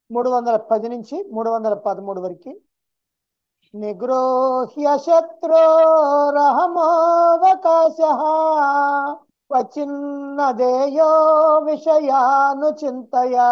మూడు వందల పది నుంచి మూడు వందల పదమూడు వరకు నిగృహ్య శత్రోరహమోవకాశ వచిన్నదేయో విషయాను చింతయా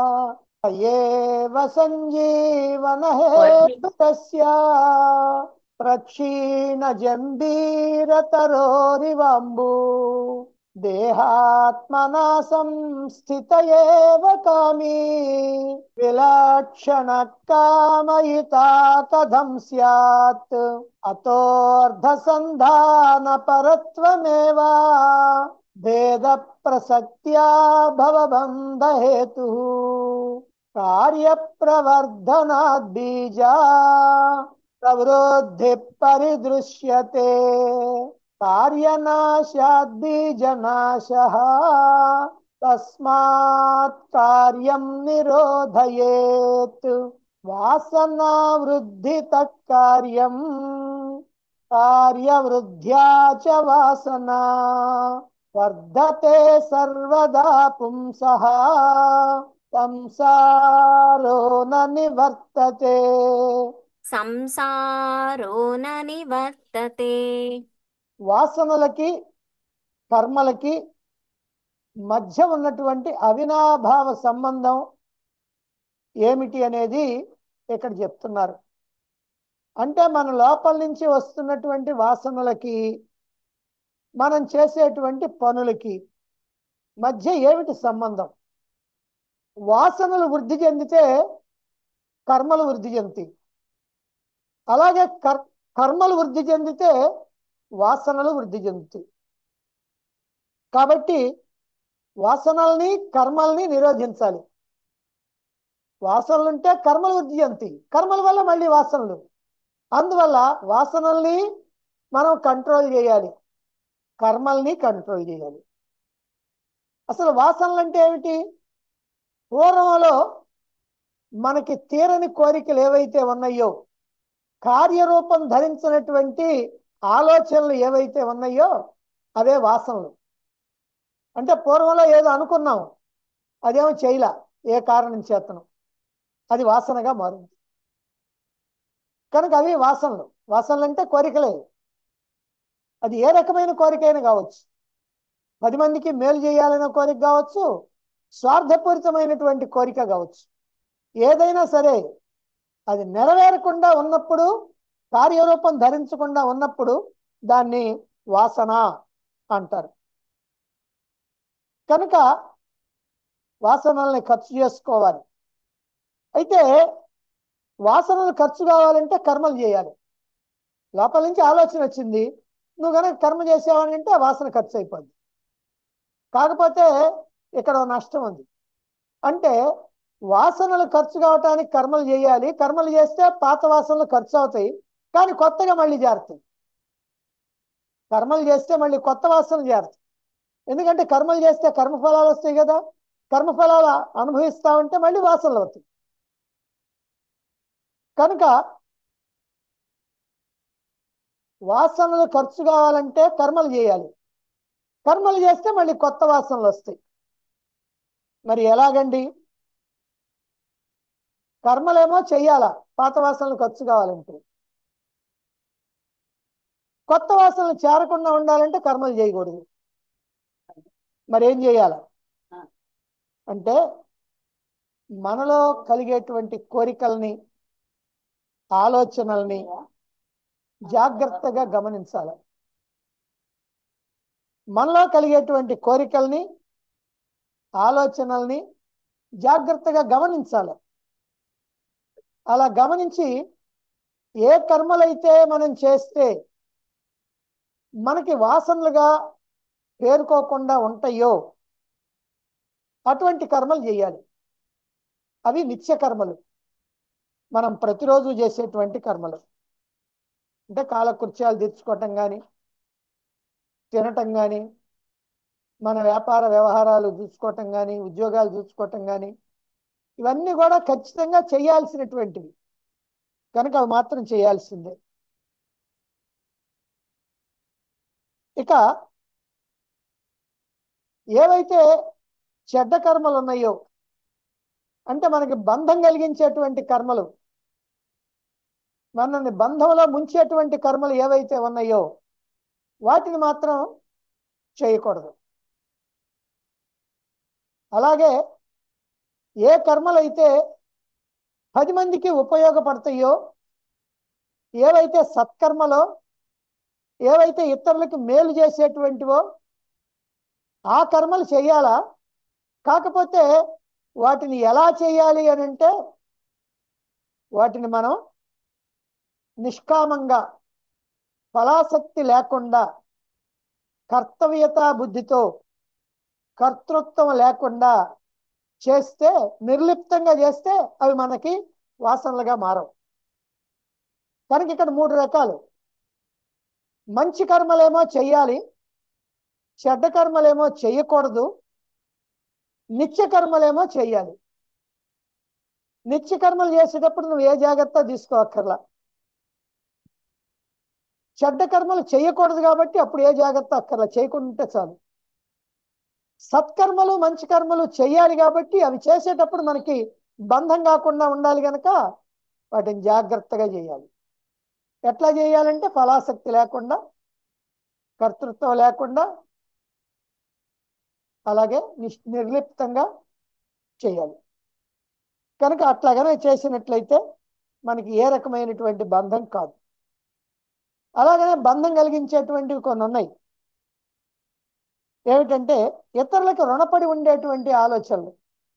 ఏవ సంజీవన హేతుతస్య ప్రక్షీణ జంబీరతరోరివాంబు దేహాత్మనా సంస్థిత ఏవ కామీ విలక్షణ కామయితా కథం స్యాత్ అతోర్ధ సంధాన పరత్వమేవా భేద ప్రసక్త్యా భవబంధ హేతు కార్యప్రవర్ధనాద్ బీజా ప్రవృద్ధి పరిదృశ్యతే కార్యనాశాద్ బీజనాశ తస్మాత్ కార్యం నిరోధయేత్ వాసనా వృద్ధి కార్యం కార్యవృద్ధ్యా చ వాసనా వర్ధతే సర్వదా పుంసః సంసారో న నివర్తతే సంసారో న నివర్తతే వాసనలకి కర్మలకి మధ్య ఉన్నటువంటి అవినాభావ సంబంధం ఏమిటి అనేది ఇక్కడ చెప్తున్నారు అంటే మన లోపల నుంచి వస్తున్నటువంటి వాసనలకి మనం చేసేటువంటి పనులకి మధ్య ఏమిటి సంబంధం వాసనలు వృద్ధి చెందితే కర్మలు వృద్ధి చెందుతాయి అలాగే కర్ కర్మలు వృద్ధి చెందితే వాసనలు వృద్ధి చెందుతాయి కాబట్టి వాసనల్ని కర్మల్ని నిరోధించాలి వాసనలు ఉంటే కర్మలు వృద్ధి చెందుతాయి కర్మల వల్ల మళ్ళీ వాసనలు అందువల్ల వాసనల్ని మనం కంట్రోల్ చేయాలి కర్మల్ని కంట్రోల్ చేయాలి అసలు వాసనలు అంటే ఏమిటి పూర్వంలో మనకి తీరని కోరికలు ఏవైతే ఉన్నాయో కార్యరూపం ధరించినటువంటి ఆలోచనలు ఏవైతే ఉన్నాయో అవే వాసనలు అంటే పూర్వంలో ఏదో అనుకున్నాం అదేమో చేయలా ఏ కారణం చేతను అది వాసనగా మారింది కనుక అవి వాసనలు వాసనలు అంటే కోరికలే అది ఏ రకమైన కోరికైనా కావచ్చు పది మందికి మేలు చేయాలనే కోరిక కావచ్చు స్వార్థపూరితమైనటువంటి కోరిక కావచ్చు ఏదైనా సరే అది నెరవేరకుండా ఉన్నప్పుడు కార్యరూపం ధరించకుండా ఉన్నప్పుడు దాన్ని వాసన అంటారు కనుక వాసనల్ని ఖర్చు చేసుకోవాలి అయితే వాసనలు ఖర్చు కావాలంటే కర్మలు చేయాలి లోపల నుంచి ఆలోచన వచ్చింది నువ్వు కనుక కర్మ చేసావని అంటే ఆ వాసన ఖర్చు అయిపోద్ది కాకపోతే ఇక్కడ ఓ నష్టం ఉంది అంటే వాసనలు ఖర్చు కావటానికి కర్మలు చేయాలి కర్మలు చేస్తే పాత వాసనలు ఖర్చు అవుతాయి కానీ కొత్తగా మళ్ళీ చేరుతాయి కర్మలు చేస్తే మళ్ళీ కొత్త వాసనలు చేరుతాయి ఎందుకంటే కర్మలు చేస్తే కర్మఫలాలు వస్తాయి కదా కర్మఫలాలు అనుభవిస్తా ఉంటే మళ్ళీ వాసనలు అవుతాయి కనుక వాసనలు ఖర్చు కావాలంటే కర్మలు చేయాలి కర్మలు చేస్తే మళ్ళీ కొత్త వాసనలు వస్తాయి మరి ఎలాగండి కర్మలేమో చెయ్యాలా పాత వాసనలు ఖర్చు కావాలంటే కొత్త వాసనలు చేరకుండా ఉండాలంటే కర్మలు చేయకూడదు మరి ఏం చేయాల అంటే మనలో కలిగేటువంటి కోరికల్ని ఆలోచనల్ని జాగ్రత్తగా గమనించాలి మనలో కలిగేటువంటి కోరికల్ని ఆలోచనల్ని జాగ్రత్తగా గమనించాలి అలా గమనించి ఏ కర్మలైతే మనం చేస్తే మనకి వాసనలుగా పేరుకోకుండా ఉంటాయో అటువంటి కర్మలు చేయాలి అవి నిత్య కర్మలు మనం ప్రతిరోజు చేసేటువంటి కర్మలు అంటే కాలకృత్యాలు తీర్చుకోవటం కానీ తినటం కానీ మన వ్యాపార వ్యవహారాలు చూసుకోవటం కానీ ఉద్యోగాలు చూసుకోవటం కానీ ఇవన్నీ కూడా ఖచ్చితంగా చేయాల్సినటువంటివి కనుక అవి మాత్రం చేయాల్సిందే ఇక ఏవైతే చెడ్డ కర్మలు ఉన్నాయో అంటే మనకి బంధం కలిగించేటువంటి కర్మలు మనల్ని బంధంలో ముంచేటువంటి కర్మలు ఏవైతే ఉన్నాయో వాటిని మాత్రం చేయకూడదు అలాగే ఏ కర్మలైతే పది మందికి ఉపయోగపడతాయో ఏవైతే సత్కర్మలో ఏవైతే ఇతరులకు మేలు చేసేటువంటివో ఆ కర్మలు చేయాలా కాకపోతే వాటిని ఎలా చేయాలి అని అంటే వాటిని మనం నిష్కామంగా ఫలాసక్తి లేకుండా కర్తవ్యతా బుద్ధితో కర్తృత్వం లేకుండా చేస్తే నిర్లిప్తంగా చేస్తే అవి మనకి వాసనలుగా మారవు కనుక ఇక్కడ మూడు రకాలు మంచి కర్మలేమో చెయ్యాలి చెడ్డ కర్మలేమో చెయ్యకూడదు నిత్య కర్మలేమో చెయ్యాలి నిత్య కర్మలు చేసేటప్పుడు నువ్వు ఏ జాగ్రత్త తీసుకోవక్కర్లా చెడ్డ కర్మలు చేయకూడదు కాబట్టి అప్పుడు ఏ జాగ్రత్త అక్కర్లా చేయకుంటే చాలు సత్కర్మలు మంచి కర్మలు చేయాలి కాబట్టి అవి చేసేటప్పుడు మనకి బంధం కాకుండా ఉండాలి కనుక వాటిని జాగ్రత్తగా చేయాలి ఎట్లా చేయాలంటే ఫలాసక్తి లేకుండా కర్తృత్వం లేకుండా అలాగే నిష్- నిర్లిప్తంగా చేయాలి కనుక అట్లాగనే చేసినట్లయితే మనకి ఏ రకమైనటువంటి బంధం కాదు అలాగనే బంధం కలిగించేటువంటివి కొన్ని ఉన్నాయి ఏమిటంటే ఇతరులకు రుణపడి ఉండేటువంటి ఆలోచనలు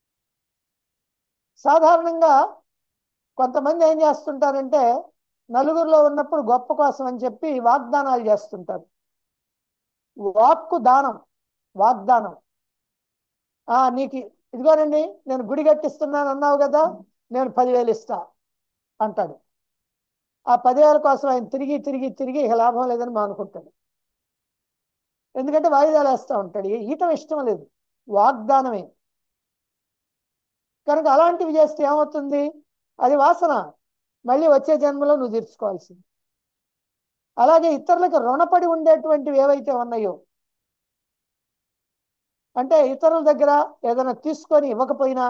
సాధారణంగా కొంతమంది ఏం చేస్తుంటారంటే నలుగురిలో ఉన్నప్పుడు గొప్ప కోసం అని చెప్పి వాగ్దానాలు చేస్తుంటారు వాక్కు దానం వాగ్దానం ఆ నీకు ఇదిగోనండి నేను గుడి కట్టిస్తున్నాను అన్నావు కదా నేను పదివేలు ఇస్తా అంటాడు ఆ పదివేల కోసం ఆయన తిరిగి తిరిగి తిరిగి ఇక లాభం లేదని మానుకుంటాడు ఎందుకంటే వాయిదాలు వేస్తూ ఉంటాడు ఈ- ఈటం ఇష్టం లేదు వాగ్దానమే కనుక అలాంటివి చేస్తే ఏమవుతుంది అది వాసన మళ్ళీ వచ్చే జన్మలో నువ్వు తీర్చుకోవాల్సింది అలాగే ఇతరులకు రుణపడి ఉండేటువంటివి ఏవైతే ఉన్నాయో అంటే ఇతరుల దగ్గర ఏదైనా తీసుకొని ఇవ్వకపోయినా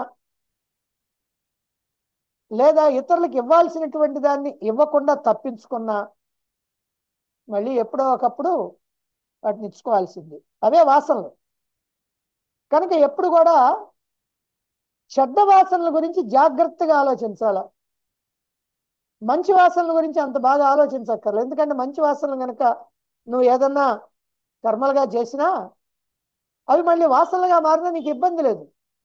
లేదా ఇతరులకు ఇవ్వాల్సినటువంటి దాన్ని ఇవ్వకుండా తప్పించుకున్నా మళ్ళీ ఎప్పుడో ఒకప్పుడు వాటిని ఇచ్చుకోవాల్సింది అవే వాసనలు కనుక ఎప్పుడు కూడా చెడ్డ వాసనల గురించి జాగ్రత్తగా ఆలోచించాల మంచి వాసనల గురించి అంత బాగా ఆలోచించక్కర్లేదు ఎందుకంటే మంచి వాసనలు కనుక నువ్వు ఏదన్నా కర్మలుగా చేసినా అవి మళ్ళీ వాసనలుగా మారినా నీకు ఇబ్బంది లేదు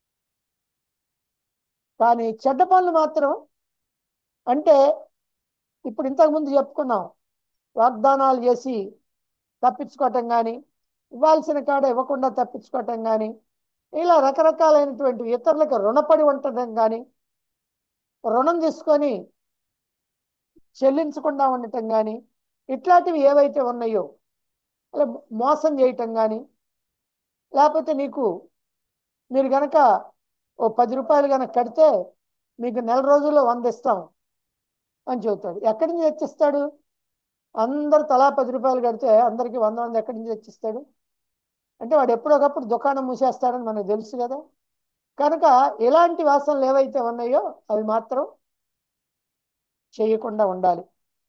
కానీ చెడ్డ పనులు మాత్రం అంటే ఇప్పుడు ఇంతకు ముందు చెప్పుకున్నాం వాగ్దానాలు చేసి తప్పించుకోవటం కానీ ఇవ్వాల్సిన కాడ ఇవ్వకుండా తప్పించుకోవటం కానీ ఇలా రకరకాలైనటువంటి ఇతరులకు రుణపడి ఉండటం కానీ రుణం తీసుకొని చెల్లించకుండా ఉండటం కానీ ఇట్లాంటివి ఏవైతే ఉన్నాయో అలా మోసం చేయటం కానీ లేకపోతే నీకు మీరు గనక ఓ పది రూపాయలు కనుక కడితే మీకు నెల రోజుల్లో వంద ఇస్తాం అని చెబుతాడు ఎక్కడి నుంచి తెచ్చిస్తాడు అందరు తలా పది రూపాయలు కడితే అందరికి వంద వంద ఎక్కడి నుంచి తెచ్చిస్తాడు అంటే వాడు ఎప్పుడొకప్పుడు దుకాణం మూసేస్తాడని మనకు తెలుసు కదా కనుక ఇలాంటి వాసనలు ఏవైతే ఉన్నాయో అవి మాత్రం చేయకుండా ఉండాలి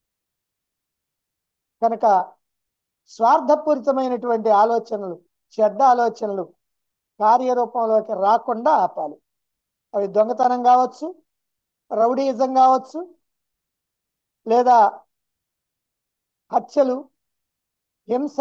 కనుక స్వార్థపూరితమైనటువంటి ఆలోచనలు చెడ్డ ఆలోచనలు కార్యరూపంలోకి రాకుండా ఆపాలి అవి దొంగతనం కావచ్చు రౌడీయిజం కావచ్చు లేదా హత్యలు హింస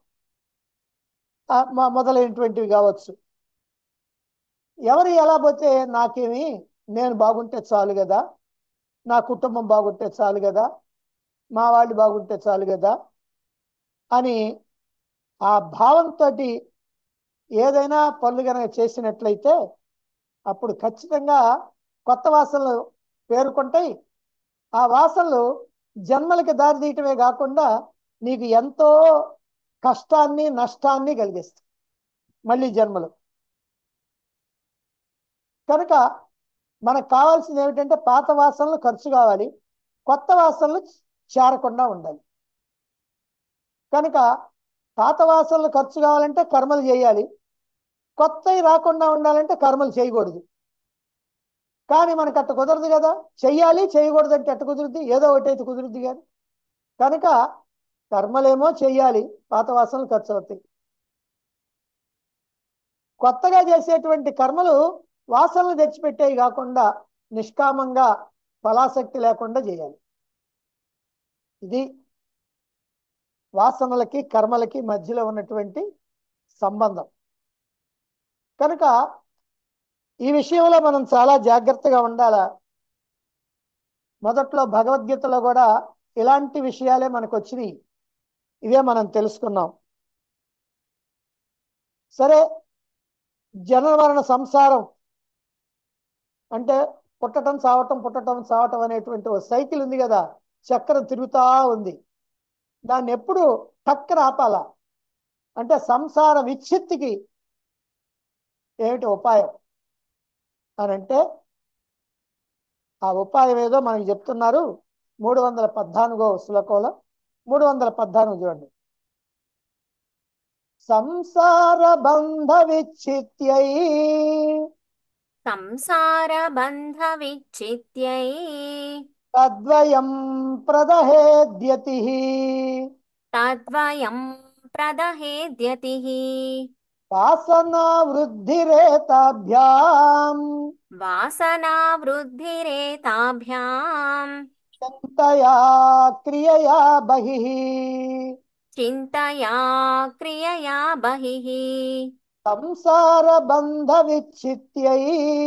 ఆ, మ- మొదలైనటువంటివి కావచ్చు ఎవరు ఎలా పోతే నాకేమి నేను బాగుంటే చాలు కదా నా కుటుంబం బాగుంటే చాలు కదా మా వాళ్ళు బాగుంటే చాలు కదా అని ఆ భావంతో ఏదైనా పనులు కనుక చేసినట్లయితే అప్పుడు ఖచ్చితంగా కొత్త వాసనలు పేరుకుంటాయి ఆ వాసనలు జన్మలకి దారి తీయటమే కాకుండా నీకు ఎంతో కష్టాన్ని నష్టాన్ని కలిగిస్తాయి మళ్ళీ జన్మలు కనుక మనకు కావాల్సింది ఏమిటంటే పాత వాసనలు ఖర్చు కావాలి కొత్త వాసనలు చేరకుండా ఉండాలి కనుక పాత వాసనలు ఖర్చు కావాలంటే కర్మలు చేయాలి కొత్తవి రాకుండా ఉండాలంటే కర్మలు చేయకూడదు కానీ మనకు అట్ట కుదరదు కదా చెయ్యాలి చేయకూడదంటే ఎట్ట కుదురుద్ది ఏదో ఒకటి అయితే కుదురుద్ది కానీ కనుక కర్మలేమో చెయ్యాలి పాత వాసనలు ఖర్చు అవుతాయి కొత్తగా చేసేటువంటి కర్మలు వాసనలు తెచ్చిపెట్టేవి కాకుండా నిష్కామంగా ఫలాసక్తి లేకుండా చేయాలి ఇది వాసనలకి కర్మలకి మధ్యలో ఉన్నటువంటి సంబంధం కనుక ఈ విషయంలో మనం చాలా జాగ్రత్తగా ఉండాలా మొదట్లో భగవద్గీతలో కూడా ఇలాంటి విషయాలే మనకు వచ్చినాయి ఇవే మనం తెలుసుకున్నాం సరే జనన మరణ సంసారం అంటే పుట్టటం సావటం పుట్టటం సావటం అనేటువంటి ఓ సైకిల్ ఉంది కదా చక్రం తిరుగుతా ఉంది దాన్ని ఎప్పుడు టక్కన ఆపాలా అంటే సంసార విచ్ఛిత్తికి ఏమిటి ఉపాయం అని అంటే ఆ ఉపాయం ఏదో మనకి చెప్తున్నారు మూడు వందల పద్నాలుగో శ్లోకంలో మూడు వందల పద్నాలుగు చూడండి సంసార బంధ విచ్ఛిత్యై సంసార బంధ విచ్ఛిత్యై తద్వయం ప్రదహేద్యతి తద్వయం ప్రదహేద్యతి వాసనా వృద్ధిరేతాభ్యాం వాసనా వృద్ధిరేతాభ్యాం చింతయా క్రియయా బహిః చింతయా క్రియయా బహిః సంసార బంధ విచ్ఛిత్యై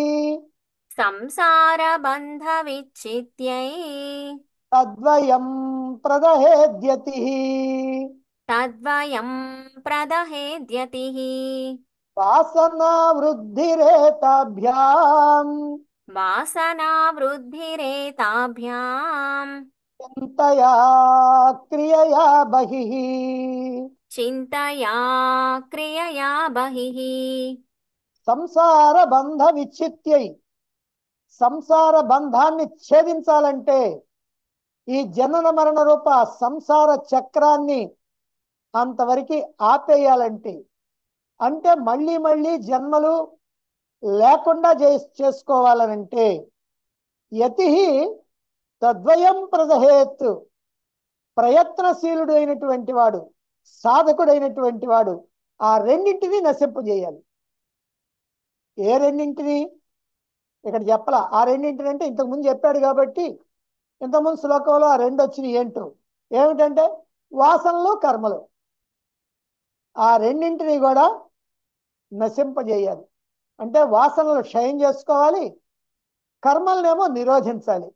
సంసార బంధ విచ్ఛిత్యై తద్వయం ప్రదహేద్యతి తద్వయం ప్రదహేద్యతి వాసనా వృద్ధిరేతాభ్యాం వాసనా వృద్ధిరేతాభ్యాం చింతయా క్రియయా బహిః చింతయా క్రియయా బహిః సంసార బంధ విచ్ఛిత్యై సంసార బంధాన్ని ఛేదించాలంటే ఈ జనన మరణ రూప సంసార చక్రాన్ని అంతవరకు ఆపేయాలంటే అంటే మళ్ళీ మళ్ళీ జన్మలు లేకుండా చే చేసుకోవాలనంటే యతి తద్వయం ప్రదహేత్ ప్రయత్నశీలుడు అయినటువంటి వాడు సాధకుడైనటువంటి వాడు ఆ రెండింటిని నశింపజేయాలి ఏ రెండింటిని ఇక్కడ చెప్పాల ఆ రెండింటిని అంటే ఇంతకు ముందు చెప్పాడు కాబట్టి ఇంతకుముందు శ్లోకంలో ఆ రెండు వచ్చినాయి ఏంటో ఏమిటంటే వాసనలు కర్మలు ఆ రెండింటిని కూడా నశింపజేయాలి అంటే వాసనలు క్షయం చేసుకోవాలి కర్మలనేమో నిరోధించాలి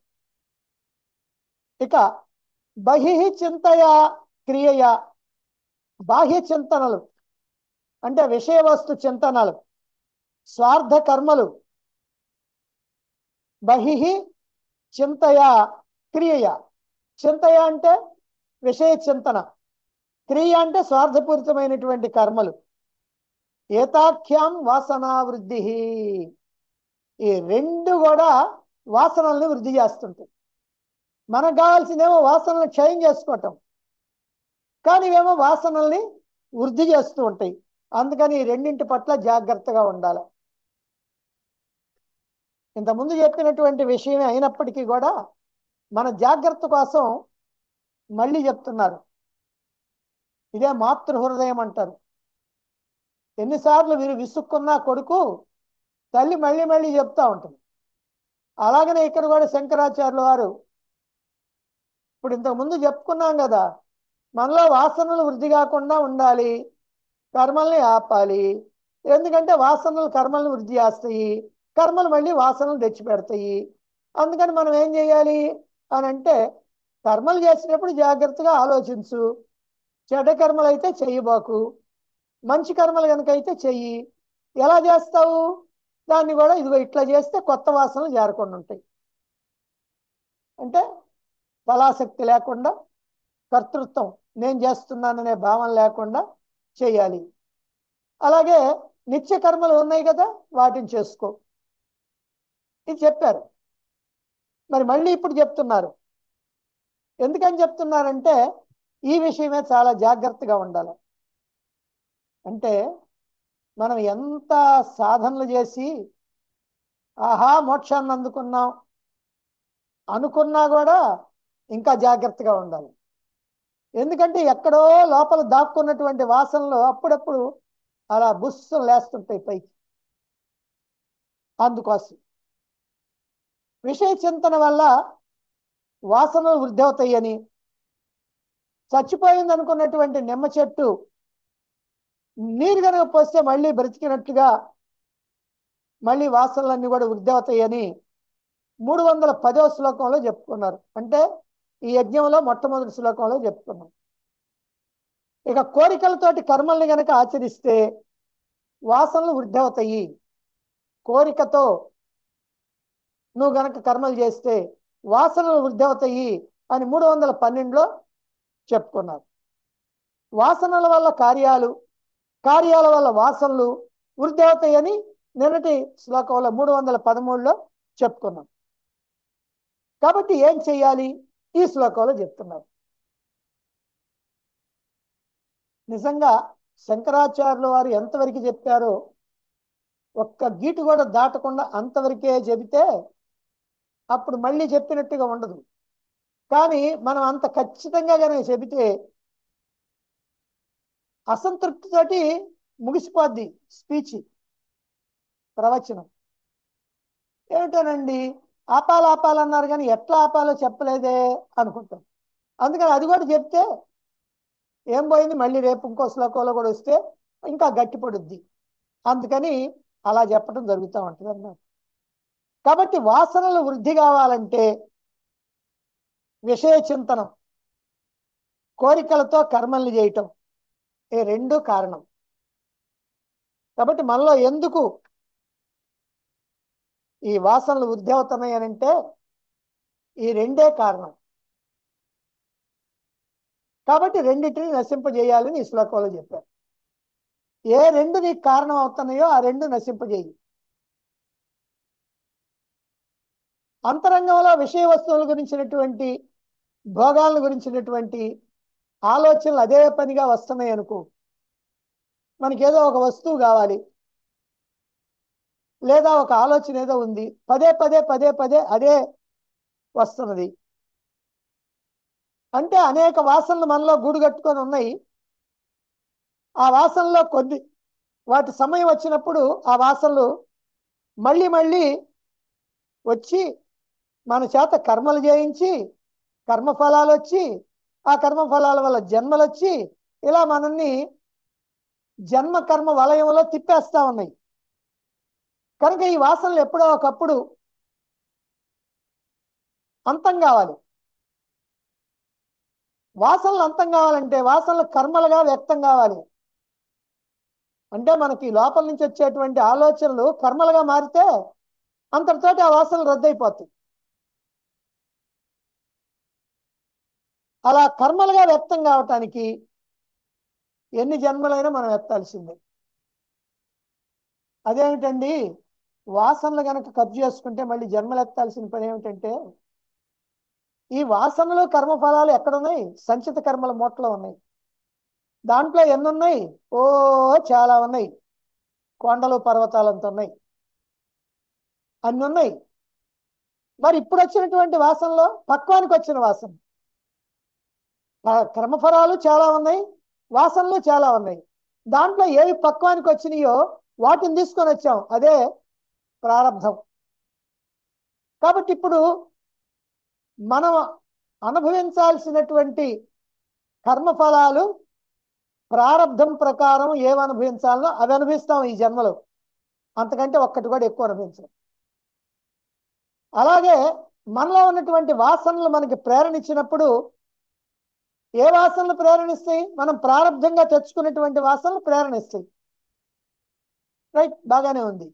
ఇక బహి చింతయా క్రియయ బాహ్య చింతనలు అంటే విషయ వస్తు చింతనలు స్వార్థ కర్మలు బహి చింతయ క్రియయ చింతయ అంటే విషయ చింతన క్రియ అంటే స్వార్థపూరితమైనటువంటి కర్మలు ఏతాఖ్యాం వాసనా వృద్ధి ఈ రెండు కూడా వాసనల్ని వృద్ధి చేస్తుంటాయి మనకు కావాల్సిందేమో వాసనలు క్షయం చేసుకోవటం కానీ ఇవేమో వాసనల్ని వృద్ధి చేస్తూ ఉంటాయి అందుకని ఈ రెండింటి పట్ల జాగ్రత్తగా ఉండాలి ఇంతకుముందు చెప్పినటువంటి విషయమే అయినప్పటికీ కూడా మన జాగ్రత్త కోసం మళ్ళీ చెప్తున్నారు ఇదే మాతృ హృదయం అంటారు ఎన్నిసార్లు మీరు విసుక్కున్నా కొడుకు తల్లి మళ్ళీ మళ్ళీ చెప్తా ఉంటుంది అలాగనే ఇక్కడ కూడా శంకరాచార్యుల వారు ఇప్పుడు ఇంతకు ముందు చెప్పుకున్నాం కదా మనలో వాసనలు వృద్ధి కాకుండా ఉండాలి కర్మల్ని ఆపాలి ఎందుకంటే వాసనలు కర్మల్ని వృద్ధి చేస్తాయి కర్మలు మళ్ళీ వాసనలు తెచ్చిపెడతాయి అందుకని మనం ఏం చేయాలి అని అంటే కర్మలు చేసినప్పుడు జాగ్రత్తగా ఆలోచించు చెడ్డ కర్మలు అయితే చెయ్యబాకు మంచి కర్మలు కనుక అయితే చెయ్యి ఎలా చేస్తావు దాన్ని కూడా ఇదిగో ఇట్లా చేస్తే కొత్త వాసనలు చేరకుండా ఉంటాయి అంటే ఫలాసక్తి లేకుండా కర్తృత్వం నేను చేస్తున్నాననే భావన లేకుండా చేయాలి అలాగే నిత్య కర్మలు ఉన్నాయి కదా వాటిని చేసుకో ఇది చెప్పారు మరి మళ్ళీ ఇప్పుడు చెప్తున్నారు ఎందుకని చెప్తున్నారంటే ఈ విషయమే చాలా జాగ్రత్తగా ఉండాలి అంటే మనం ఎంత సాధనలు చేసి ఆహా మోక్షాన్ని అందుకున్నాం అనుకున్నా కూడా ఇంకా జాగ్రత్తగా ఉండాలి ఎందుకంటే ఎక్కడో లోపల దాక్కున్నటువంటి వాసనలు అప్పుడప్పుడు అలా బుస్సు లేస్తుంటాయి పైకి అందుకోసం విషయ చింతన వల్ల వాసనలు వృద్ధి అవుతాయని చచ్చిపోయింది అనుకున్నటువంటి నిమ్మ చెట్టు నీరు కనుక పోస్తే మళ్ళీ బ్రతికినట్టుగా మళ్ళీ వాసనలన్నీ కూడా వృద్ధి అవుతాయని మూడు వందల పదో శ్లోకంలో చెప్పుకున్నారు అంటే ఈ యజ్ఞంలో మొట్టమొదటి శ్లోకంలో చెప్పుకున్నాం ఇక కోరికలతోటి కర్మల్ని గనక ఆచరిస్తే వాసనలు వృద్ధి అవుతాయి కోరికతో నువ్వు గనక కర్మలు చేస్తే వాసనలు వృద్ధి అవుతాయి అని మూడు వందల పన్నెండులో చెప్పుకున్నారు వాసనల వల్ల కార్యాలు కార్యాల వల్ల వాసనలు వృద్ధి అవుతాయని నిన్నటి శ్లోకంలో మూడు వందల పదమూడులో చెప్పుకున్నాం కాబట్టి ఏం చెయ్యాలి ఈ శ్లోకంలో చెప్తున్నారు నిజంగా శంకరాచార్యుల వారు ఎంతవరకు చెప్పారో ఒక్క గీటు కూడా దాటకుండా అంతవరకే చెబితే అప్పుడు మళ్ళీ చెప్పినట్టుగా ఉండదు కానీ మనం అంత ఖచ్చితంగా కనుక చెబితే అసంతృప్తితోటి ముగిసిపోద్ది స్పీచ్ ప్రవచనం ఏమిటోనండి ఆపాలి ఆపాలన్నారు కానీ ఎట్లా ఆపాలో చెప్పలేదే అనుకుంటాం అందుకని అది కూడా చెప్తే ఏం పోయింది మళ్ళీ రేపు ఇంకో శ్లోకంలో కూడా వస్తే ఇంకా గట్టి పడుద్ది అందుకని అలా చెప్పడం జరుగుతూ ఉంటుంది అన్నమాట కాబట్టి వాసనలు వృద్ధి కావాలంటే విషయ చింతనం కోరికలతో కర్మల్ని చేయటం ఈ రెండు కారణం కాబట్టి మనలో ఎందుకు ఈ వాసనలు వృద్ధి అవుతున్నాయి అని అంటే ఈ రెండే కారణం కాబట్టి రెండింటిని నశింపజేయాలని ఈ శ్లోకంలో చెప్పారు ఏ రెండు నీకు కారణం అవుతున్నాయో ఆ రెండు నశింపజేయి అంతరంగంలో విషయ వస్తువుల గురించినటువంటి భోగాల గురించినటువంటి ఆలోచనలు అదే పనిగా వస్తున్నాయి అనుకో మనకేదో ఒక వస్తువు కావాలి లేదా ఒక ఆలోచన ఏదో ఉంది పదే పదే పదే పదే అదే వస్తున్నది అంటే అనేక వాసనలు మనలో గూడు కట్టుకొని ఉన్నాయి ఆ వాసనలో కొద్ది వాటి సమయం వచ్చినప్పుడు ఆ వాసనలు మళ్ళీ మళ్ళీ వచ్చి మన చేత కర్మలు చేయించి కర్మఫలాలు వచ్చి ఆ కర్మఫలాల వల్ల జన్మలు వచ్చి ఇలా మనల్ని జన్మ కర్మ వలయంలో తిప్పేస్తా ఉన్నాయి కనుక ఈ వాసనలు ఎప్పుడో ఒకప్పుడు అంతం కావాలి వాసనలు అంతం కావాలంటే వాసనలు కర్మలుగా వ్యక్తం కావాలి అంటే మనకి లోపల నుంచి వచ్చేటువంటి ఆలోచనలు కర్మలుగా మారితే అంతటితోటి ఆ వాసనలు రద్దయిపోతాయి అలా కర్మలుగా వ్యక్తం కావటానికి ఎన్ని జన్మలైనా మనం ఎత్తాల్సిందే అదేమిటండి వాసనలు గనక ఖర్చు చేసుకుంటే మళ్ళీ జన్మలు ఎత్తాల్సిన పని ఏమిటంటే ఈ వాసనలు కర్మఫలాలు ఎక్కడున్నాయి సంచిత కర్మల మూటలో ఉన్నాయి దాంట్లో ఎన్ని ఉన్నాయి ఓ చాలా ఉన్నాయి కొండలు పర్వతాలంత ఉన్నాయి అన్ని ఉన్నాయి మరి ఇప్పుడు వచ్చినటువంటి వాసనలో పక్వానికి వచ్చిన వాసన ఆ కర్మఫలాలు చాలా ఉన్నాయి వాసనలు చాలా ఉన్నాయి దాంట్లో ఏవి పక్వానికి వచ్చినాయో వాటిని తీసుకొని వచ్చాం అదే ప్రారంధం కాబట్టి ఇప్పుడు మనం అనుభవించాల్సినటువంటి కర్మఫలాలు ప్రారంధం ప్రకారం ఏవి అనుభవించాలనో అవి అనుభవిస్తాం ఈ జన్మలో అంతకంటే ఒక్కటి కూడా ఎక్కువ అనుభవించాం అలాగే మనలో ఉన్నటువంటి వాసనలు మనకి ప్రేరణ ఇచ్చినప్పుడు ఏ వాసనలు ప్రేరణిస్తాయి మనం ప్రారంభంగా తెచ్చుకున్నటువంటి వాసనలు ప్రేరణిస్తాయి రైట్ బాగానే ఉంది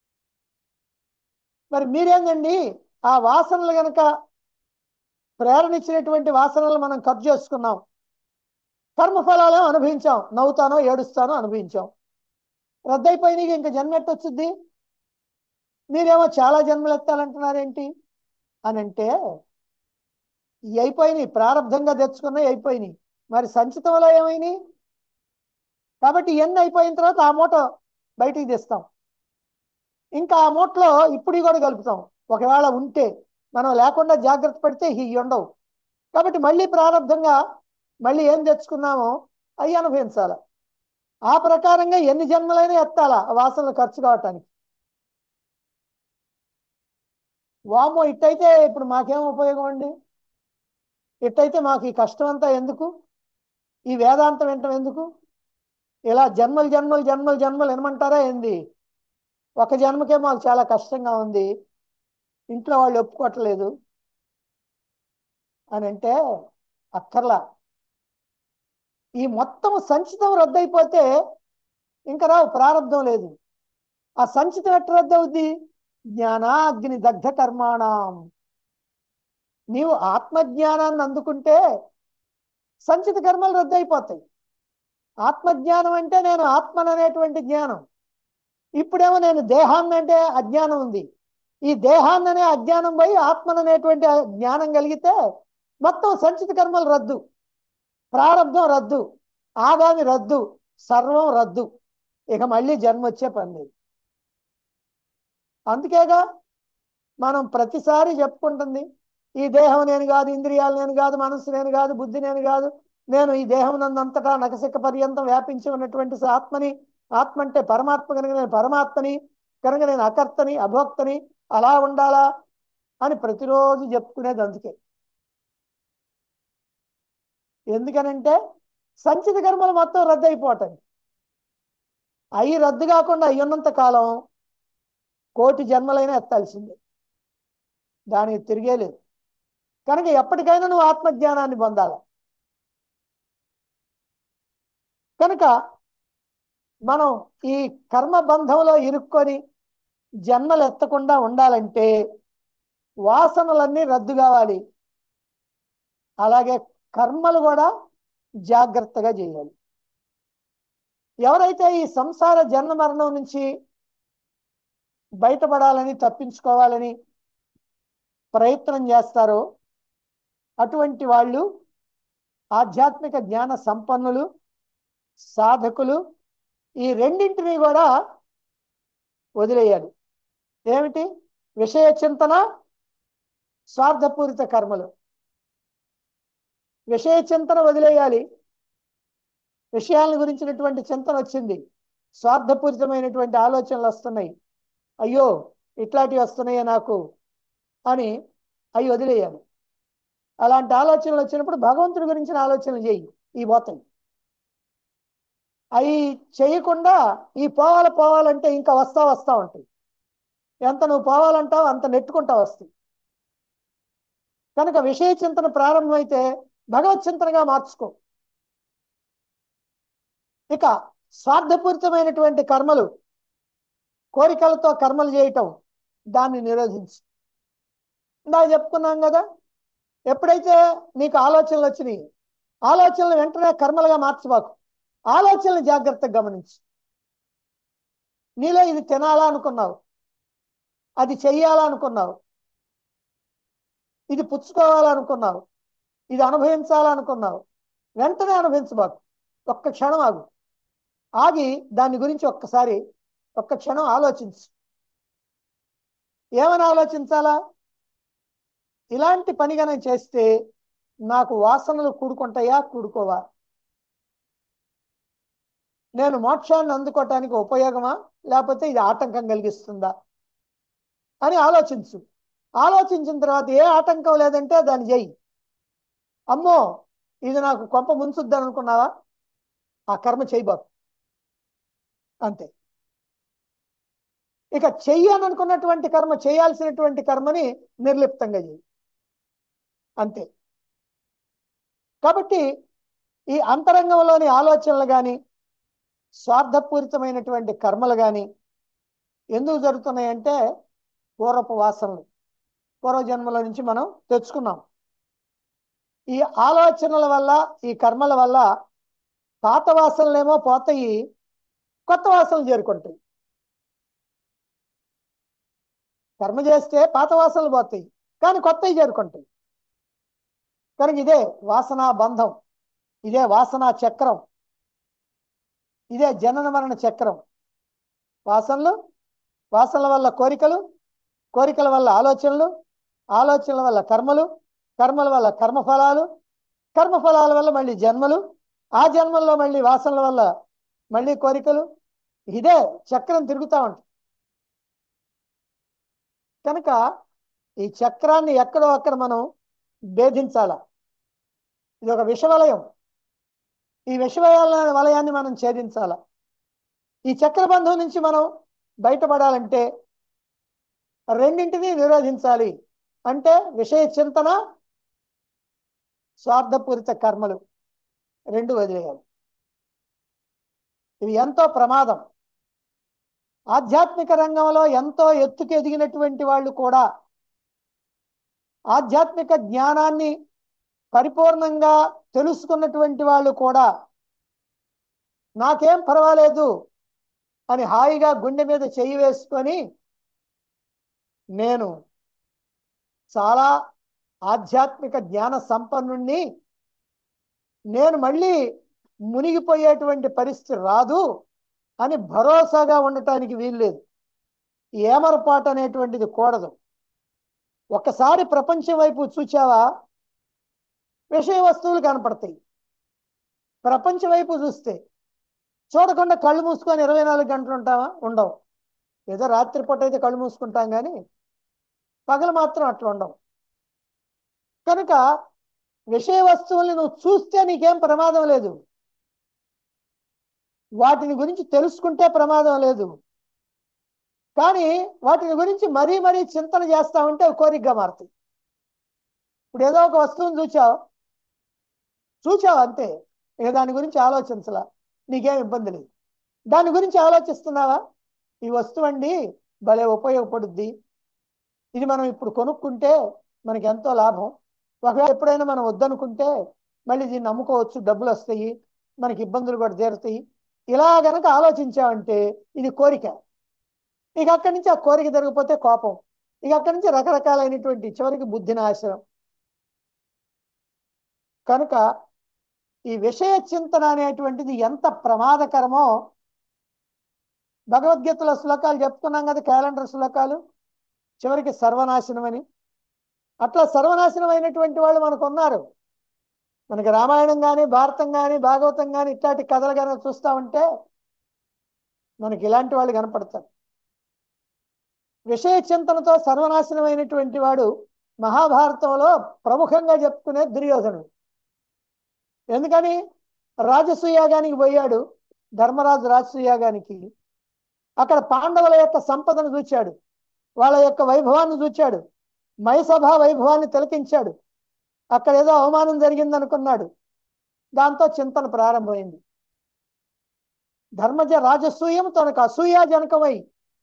మరి మీరేందండి ఆ వాసనలు గనక ప్రేరణ ఇచ్చినటువంటి వాసనలు మనం ఖర్చు చేసుకున్నాం కర్మఫలాలు అనుభవించాం నవ్వుతానో ఏడుస్తానో అనుభవించాం రద్దయిపోయినాయి ఇంకా జన్మ ఎట్టొచ్చుద్ది మీరేమో చాలా జన్మలు ఎత్తాలంటున్నారేంటి అని అంటే ఇవి అయిపోయినాయి ప్రారంభంగా తెచ్చుకున్నవి అయిపోయినాయి మరి సంచితంలో ఏమైనాయి కాబట్టి ఇవన్నీ అయిపోయిన తర్వాత ఆ మూట బయటికి తెస్తాం ఇంకా ఆ మూటలో ఇప్పుడు కూడా కలుపుతాం ఒకవేళ ఉంటే మనం లేకుండా జాగ్రత్త పడితే ఇవి ఉండవు కాబట్టి మళ్ళీ ప్రారంభంగా మళ్ళీ ఏం తెచ్చుకున్నామో అవి అనుభవించాలి ఆ ప్రకారంగా ఎన్ని జన్మలైనా ఎత్తాలా ఆ వాసనలు ఖర్చు కావటానికి వామో ఇట్టయితే ఇప్పుడు మాకేం ఉపయోగం అండి ఇట్టయితే మాకు ఈ కష్టం అంతా ఎందుకు ఈ వేదాంతం వినటం ఎందుకు ఇలా జన్మలు జన్మలు జన్మలు జన్మలు వినమంటారా ఏంది ఒక జన్మకే మాకు చాలా కష్టంగా ఉంది ఇంట్లో వాళ్ళు ఒప్పుకోవట్లేదు అని అంటే అక్కర్లా ఈ మొత్తం సంచితం రద్దయిపోతే ఇంకా రావు ప్రారంభం లేదు ఆ సంచితం ఎట్ట రద్దవుద్ది జ్ఞానాగ్ని దగ్ధ కర్మాణం నీవు ఆత్మజ్ఞానాన్ని అందుకుంటే సంచిత కర్మలు రద్దయిపోతాయి ఆత్మజ్ఞానం అంటే నేను ఆత్మను అనేటువంటి జ్ఞానం ఇప్పుడేమో నేను దేహాన్ని అంటే అజ్ఞానం ఉంది ఈ దేహాన్ని అనే అజ్ఞానం పోయి ఆత్మను అనేటువంటి జ్ఞానం కలిగితే మొత్తం సంచిత కర్మలు రద్దు ప్రారంభం రద్దు ఆగామి రద్దు సర్వం రద్దు ఇక మళ్ళీ జన్మ వచ్చే పని లేదు అందుకేగా మనం ప్రతిసారి చెప్పుకుంటుంది ఈ దేహం నేను కాదు ఇంద్రియాలు నేను కాదు మనస్సు నేను కాదు బుద్ధి నేను కాదు నేను ఈ దేహం నందంతటా నకసిక పర్యంతం వ్యాపించి ఉన్నటువంటి ఆత్మని ఆత్మ అంటే పరమాత్మ కనుక నేను పరమాత్మని కనుక నేను అకర్తని అభోక్తని అలా ఉండాలా అని ప్రతిరోజు చెప్పుకునేది అందుకే ఎందుకనంటే సంచిత కర్మలు మొత్తం రద్దు అయిపోతాయి అవి రద్దు కాకుండా అయ్యున్నంత కాలం కోటి జన్మలైనా ఎత్తాల్సిందే దానికి తిరిగేలేదు కనుక ఎప్పటికైనా నువ్వు ఆత్మజ్ఞానాన్ని పొందాలి కనుక మనం ఈ కర్మ బంధంలో ఇరుక్కొని జన్మలు ఎత్తకుండా ఉండాలంటే వాసనలన్నీ రద్దు కావాలి అలాగే కర్మలు కూడా జాగ్రత్తగా చేయాలి ఎవరైతే ఈ సంసార జన్మ మరణం నుంచి బయటపడాలని తప్పించుకోవాలని ప్రయత్నం చేస్తారో అటువంటి వాళ్ళు ఆధ్యాత్మిక జ్ఞాన సంపన్నులు సాధకులు ఈ రెండింటినీ కూడా వదిలేయాలి ఏమిటి విషయ చింతన స్వార్థపూరిత కర్మలు విషయ చింతన వదిలేయాలి విషయాల గురించినటువంటి చింతన వచ్చింది స్వార్థపూరితమైనటువంటి ఆలోచనలు వస్తున్నాయి అయ్యో ఇట్లాంటివి వస్తున్నాయే నాకు అని అవి వదిలేయాలి అలాంటి ఆలోచనలు వచ్చినప్పుడు భగవంతుడి గురించిన ఆలోచనలు చేయి ఈ పోతాయి అవి చేయకుండా ఈ పోవాలి పోవాలంటే ఇంకా వస్తా వస్తా ఉంటాయి ఎంత నువ్వు పోవాలంటావు అంత నెట్టుకుంటా వస్తాయి కనుక విషయ చింతన ప్రారంభమైతే భగవత్ చింతనగా మార్చుకో ఇక స్వార్థపూరితమైనటువంటి కర్మలు కోరికలతో కర్మలు చేయటం దాన్ని నిరోధించు ఇందాక చెప్పుకున్నాం కదా ఎప్పుడైతే నీకు ఆలోచనలు వచ్చినాయి ఆలోచనలు వెంటనే కర్మలుగా మార్చబాకు ఆలోచనలు జాగ్రత్తగా గమనించు నీలో ఇది తినాలా అనుకున్నావు అది చెయ్యాలనుకున్నావు ఇది పుచ్చుకోవాలనుకున్నావు ఇది అనుభవించాలనుకున్నావు వెంటనే అనుభవించబాకు ఒక్క క్షణం ఆగు ఆగి దాని గురించి ఒక్కసారి ఒక్క క్షణం ఆలోచించు ఏమని ఆలోచించాలా ఇలాంటి పని కనుక చేస్తే నాకు వాసనలు కూడుకుంటాయా కూడుకోవా నేను మోక్షాన్ని అందుకోవటానికి ఉపయోగమా లేకపోతే ఇది ఆటంకం కలిగిస్తుందా అని ఆలోచించు ఆలోచించిన తర్వాత ఏ ఆటంకం లేదంటే దాన్ని చెయ్యి అమ్మో ఇది నాకు కొంప ముంచుద్దని అనుకున్నావా ఆ కర్మ చేయబాకు అంతే ఇక చెయ్యని అనుకున్నటువంటి కర్మ చేయాల్సినటువంటి కర్మని నిర్లిప్తంగా చెయ్యి అంతే కాబట్టి ఈ అంతరంగంలోని ఆలోచనలు కానీ స్వార్థపూరితమైనటువంటి కర్మలు కానీ ఎందుకు జరుగుతున్నాయంటే పూర్వపు వాసనలు పూర్వజన్మల నుంచి మనం తెచ్చుకున్నాం ఈ ఆలోచనల వల్ల ఈ కర్మల వల్ల పాత వాసనలేమో పోతాయి కొత్త వాసనలు చేరుకుంటాయి కర్మ చేస్తే పాత వాసనలు పోతాయి కానీ కొత్తవి చేరుకుంటాయి కనుక ఇదే వాసనా బంధం ఇదే వాసనా చక్రం ఇదే జనన మరణ చక్రం వాసనలు వాసనల వల్ల కోరికలు కోరికల వల్ల ఆలోచనలు ఆలోచనల వల్ల కర్మలు కర్మల వల్ల కర్మఫలాలు కర్మఫలాల వల్ల మళ్ళీ జన్మలు ఆ జన్మల్లో మళ్ళీ వాసనల వల్ల మళ్ళీ కోరికలు ఇదే చక్రం తిరుగుతూ ఉంటుంది కనుక ఈ చక్రాన్ని ఎక్కడో అక్కడ మనం భేదించాల ఇది ఒక విషవలయం ఈ విషవలయ వలయాన్ని మనం ఛేదించాల ఈ చక్రబంధం నుంచి మనం బయటపడాలంటే రెండింటినీ నిరోధించాలి అంటే విషయ చింతన స్వార్థపూరిత కర్మలు రెండు వదిలేయాలి ఇవి ఎంతో ప్రమాదం ఆధ్యాత్మిక రంగంలో ఎంతో ఎత్తుకు ఎదిగినటువంటి వాళ్ళు కూడా ఆధ్యాత్మిక జ్ఞానాన్ని పరిపూర్ణంగా తెలుసుకున్నటువంటి వాళ్ళు కూడా నాకేం పర్వాలేదు అని హాయిగా గుండె మీద చెయ్యి వేసుకొని నేను చాలా ఆధ్యాత్మిక జ్ఞాన సంపన్నుణ్ణి నేను మళ్ళీ మునిగిపోయేటువంటి పరిస్థితి రాదు అని భరోసాగా ఉండటానికి వీల్లేదు ఏమరపాటు అనేటువంటిది కూడదు ఒక్కసారి ప్రపంచం వైపు చూచావా విషయ వస్తువులు కనపడతాయి ప్రపంచం వైపు చూస్తే చూడకుండా కళ్ళు మూసుకొని ఇరవై నాలుగు గంటలు ఉంటావా ఉండవు ఏదో రాత్రిపూట అయితే కళ్ళు మూసుకుంటాం కానీ పగలు మాత్రం అట్లా ఉండవు కనుక విషయ వస్తువుల్ని నువ్వు చూస్తే నీకేం ప్రమాదం లేదు వాటిని గురించి తెలుసుకుంటే ప్రమాదం లేదు కానీ వాటిని గురించి మరీ మరీ చింతన చేస్తా ఉంటే అవి కోరికగా మారుతాయి ఇప్పుడు ఏదో ఒక వస్తువుని చూచావు చూచావు అంతే ఇక దాని గురించి ఆలోచించలా నీకేం ఇబ్బంది లేదు దాని గురించి ఆలోచిస్తున్నావా ఈ వస్తువు అండి భలే ఉపయోగపడుద్ది ఇది మనం ఇప్పుడు కొనుక్కుంటే మనకి ఎంతో లాభం ఒకవేళ ఎప్పుడైనా మనం వద్దనుకుంటే మళ్ళీ దీన్ని అమ్ముకోవచ్చు డబ్బులు వస్తాయి మనకి ఇబ్బందులు కూడా తీరుతాయి ఇలా గనక ఆలోచించామంటే ఇది కోరిక ఇక అక్కడి నుంచి ఆ కోరిక జరిగిపోతే కోపం ఇక అక్కడి నుంచి రకరకాలైనటువంటి చివరికి బుద్ధి నాశనం కనుక ఈ విషయ చింతన అనేటువంటిది ఎంత ప్రమాదకరమో భగవద్గీతలో శ్లోకాలు చెప్పుకున్నాం కదా క్యాలెండర్ శ్లోకాలు చివరికి సర్వనాశనం అని అట్లా సర్వనాశనం అయినటువంటి వాళ్ళు మనకు ఉన్నారు మనకి రామాయణం కానీ భారతం కానీ భాగవతం కానీ ఇట్లాంటి కథలు కానీ చూస్తూ ఉంటే మనకి ఇలాంటి వాళ్ళు కనపడతారు విషయ చింతనతో సర్వనాశనం అయినటువంటి వాడు మహాభారతంలో ప్రముఖంగా చెప్పుకునే దుర్యోధనుడు ఎందుకని రాజసూయాగానికి పోయాడు ధర్మరాజు రాజసూయాగానికి అక్కడ పాండవుల యొక్క సంపదను చూచాడు వాళ్ళ యొక్క వైభవాన్ని చూచాడు మైసభ వైభవాన్ని తిలకించాడు అక్కడ ఏదో అవమానం జరిగింది అనుకున్నాడు దాంతో చింతన ప్రారంభమైంది ధర్మజ రాజసూయం తనకు అసూయాజనకమై